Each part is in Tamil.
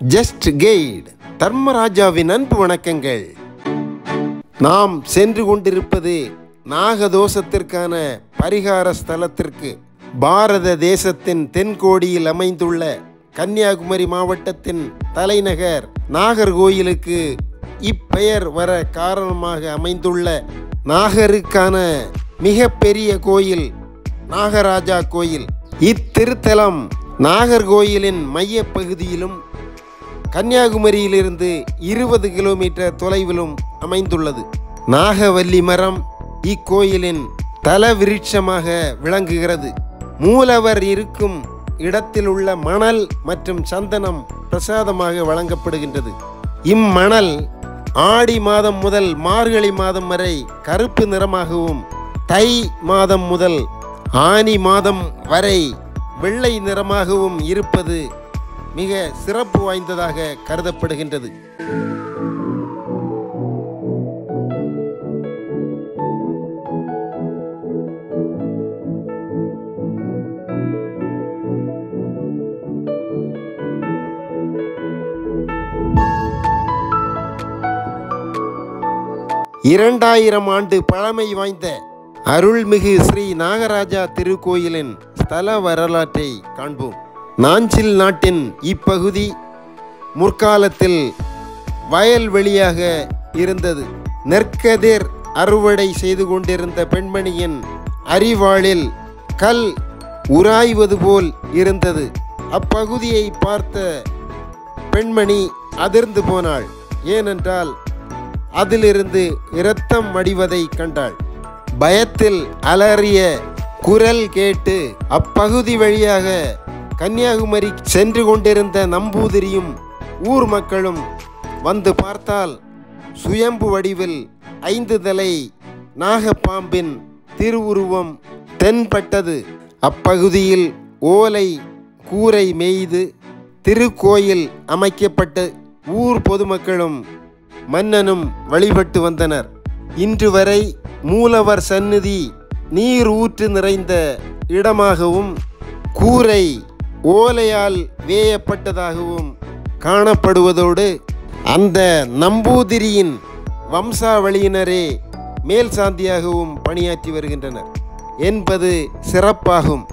ஜஸ்ட் கெய்ட் தர்மராஜாவின் அன்பு வணக்கங்கள் நாம் சென்று கொண்டிருப்பது நாகதோஷத்திற்கான பரிகார ஸ்தலத்திற்கு பாரத தேசத்தின் தென்கோடியில் அமைந்துள்ள கன்னியாகுமரி மாவட்டத்தின் தலைநகர் நாகர்கோயிலுக்கு இப்பெயர் வர காரணமாக அமைந்துள்ள நாகருக்கான மிகப்பெரிய கோயில் நாகராஜா கோயில் இத்திருத்தலம் நாகர்கோயிலின் மையப் பகுதியிலும் கன்னியாகுமரியிலிருந்து இருபது கிலோமீட்டர் தொலைவிலும் அமைந்துள்ளது நாகவல்லி மரம் இக்கோயிலின் தல விருட்சமாக விளங்குகிறது மூலவர் இருக்கும் இடத்தில் உள்ள மணல் மற்றும் சந்தனம் பிரசாதமாக வழங்கப்படுகின்றது இம்மணல் ஆடி மாதம் முதல் மார்கழி மாதம் வரை கருப்பு நிறமாகவும் தை மாதம் முதல் ஆனி மாதம் வரை வெள்ளை நிறமாகவும் இருப்பது மிக சிறப்பு வாய்ந்ததாக கருதப்படுகின்றது இரண்டாயிரம் ஆண்டு பழமை வாய்ந்த அருள்மிகு ஸ்ரீ நாகராஜா திருக்கோயிலின் ஸ்தல வரலாற்றை காண்போம் நாஞ்சில் நாட்டின் இப்பகுதி முற்காலத்தில் வயல்வெளியாக இருந்தது நெற்கதிர் அறுவடை செய்து கொண்டிருந்த பெண்மணியின் அறிவாளில் கல் உராய்வது போல் இருந்தது அப்பகுதியை பார்த்த பெண்மணி அதிர்ந்து போனாள் ஏனென்றால் அதிலிருந்து இரத்தம் வடிவதை கண்டாள் பயத்தில் அலறிய குரல் கேட்டு அப்பகுதி வழியாக கன்னியாகுமரி சென்று கொண்டிருந்த நம்பூதிரியும் ஊர் மக்களும் வந்து பார்த்தால் சுயம்பு வடிவில் ஐந்து தலை நாகப்பாம்பின் திருவுருவம் தென்பட்டது அப்பகுதியில் ஓலை கூரை மேய்து திருக்கோயில் அமைக்கப்பட்டு ஊர் பொதுமக்களும் மன்னனும் வழிபட்டு வந்தனர் இன்று வரை மூலவர் சந்நிதி நீர் ஊற்று நிறைந்த இடமாகவும் கூரை ஓலையால் வேயப்பட்டதாகவும் காணப்படுவதோடு அந்த நம்பூதிரியின் வம்சாவளியினரே மேல் சாந்தியாகவும் பணியாற்றி வருகின்றனர் என்பது சிறப்பாகும்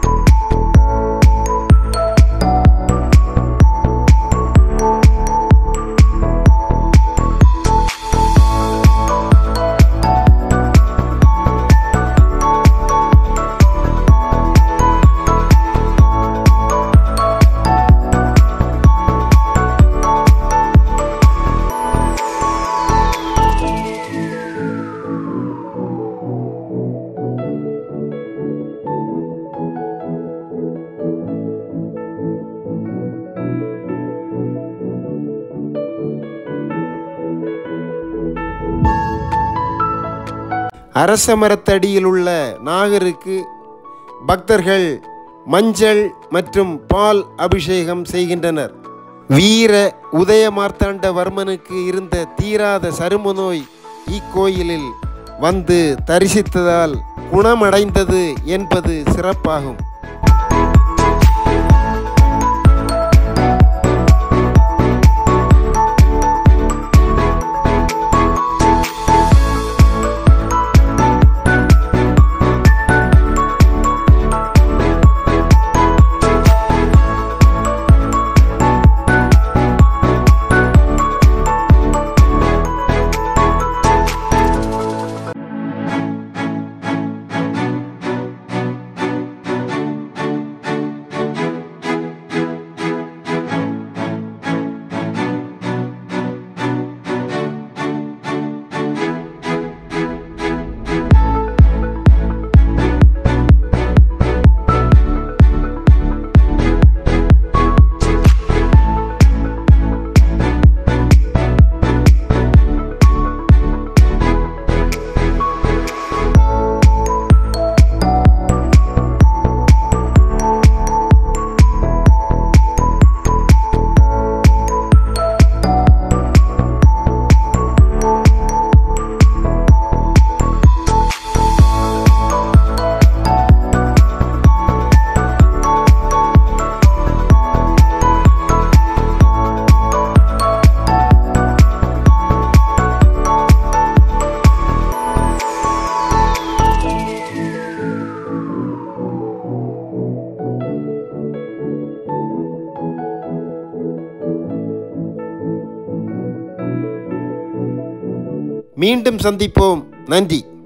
அரச மரத்தடியில் உள்ள நாகருக்கு பக்தர்கள் மஞ்சள் மற்றும் பால் அபிஷேகம் செய்கின்றனர் வீர உதயமார்த்தாண்டவர்மனுக்கு இருந்த தீராத சரும நோய் இக்கோயிலில் வந்து தரிசித்ததால் குணமடைந்தது என்பது சிறப்பாகும் மீண்டும் சந்திப்போம் நன்றி